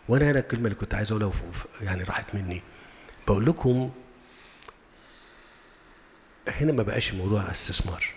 وانا هنا الكلمه اللي كنت عايز اقولها وف- يعني راحت مني بقول لكم هنا ما بقاش الموضوع استثمار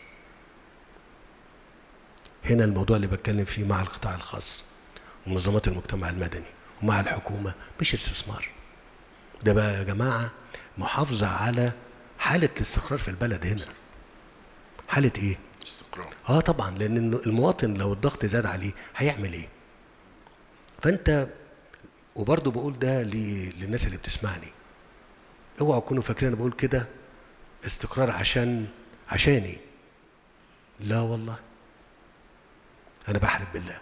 هنا الموضوع اللي بتكلم فيه مع القطاع الخاص ومنظمات المجتمع المدني ومع الحكومة مش استثمار ده بقى يا جماعة محافظة على حالة الاستقرار في البلد هنا حالة ايه؟ استقرار اه طبعا لان الن- المواطن لو الضغط زاد عليه هيعمل ايه؟ فانت وبرضه بقول ده ل- للناس اللي بتسمعني اوعوا تكونوا فاكرين انا بقول كده استقرار عشان عشاني لا والله انا بحلف بالله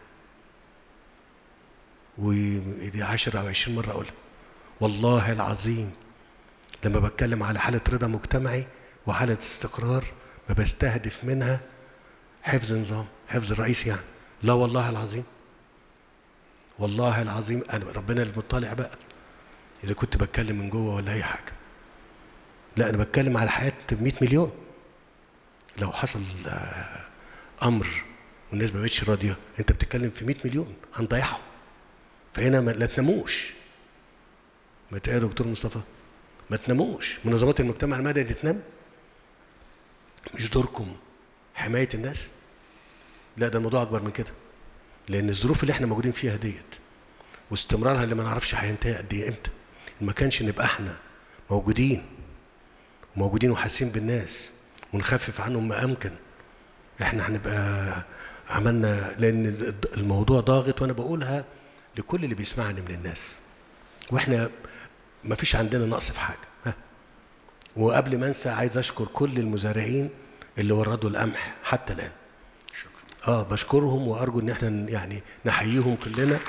ودي عشر او عشرين مرة اقولها والله العظيم لما بتكلم على حالة رضا مجتمعي وحالة استقرار ما بستهدف منها حفظ نظام حفظ الرئيس يعني لا والله العظيم والله العظيم انا ربنا المطلع بقى اذا كنت بتكلم من جوه ولا اي حاجه لا انا بتكلم على حياه 100 مليون لو حصل آه، امر والناس ما بقتش راضيه انت بتتكلم في 100 مليون هنضيعهم فهنا ما لا تناموش ما تقول يا دكتور مصطفى ما تناموش منظمات المجتمع المدني تنام مش دوركم حمايه الناس لا ده الموضوع اكبر من كده لان الظروف اللي احنا موجودين فيها ديت واستمرارها اللي ما نعرفش هينتهي قد ايه امتى ما كانش نبقى احنا موجودين موجودين وحاسين بالناس ونخفف عنهم ما امكن احنا هنبقى عملنا لان الد- الموضوع ضاغط وانا بقولها لكل اللي بيسمعني من الناس واحنا ما فيش عندنا نقص في حاجه ها وقبل ما انسى عايز اشكر كل المزارعين اللي وردوا القمح حتى الان شكرا اه بشكرهم وارجو ان احنا ن- يعني نحييهم كلنا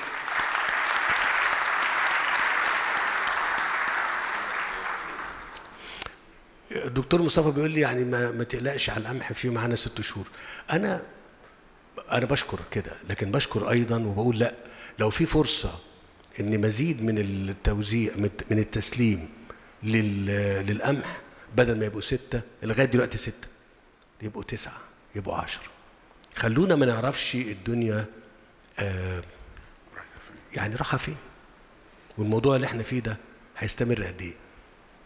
الدكتور مصطفى بيقول لي يعني ما, ما تقلقش على القمح في معانا ست شهور انا انا بشكر كده لكن بشكر ايضا وبقول لا لو في فرصه ان مزيد من التوزيع من من التسليم لل- للقمح بدل ما يبقوا سته لغايه دلوقتي سته يبقوا تسعه يبقوا عشره خلونا ما نعرفش الدنيا آه يعني رايحه فين والموضوع اللي احنا فيه ده هيستمر قد ايه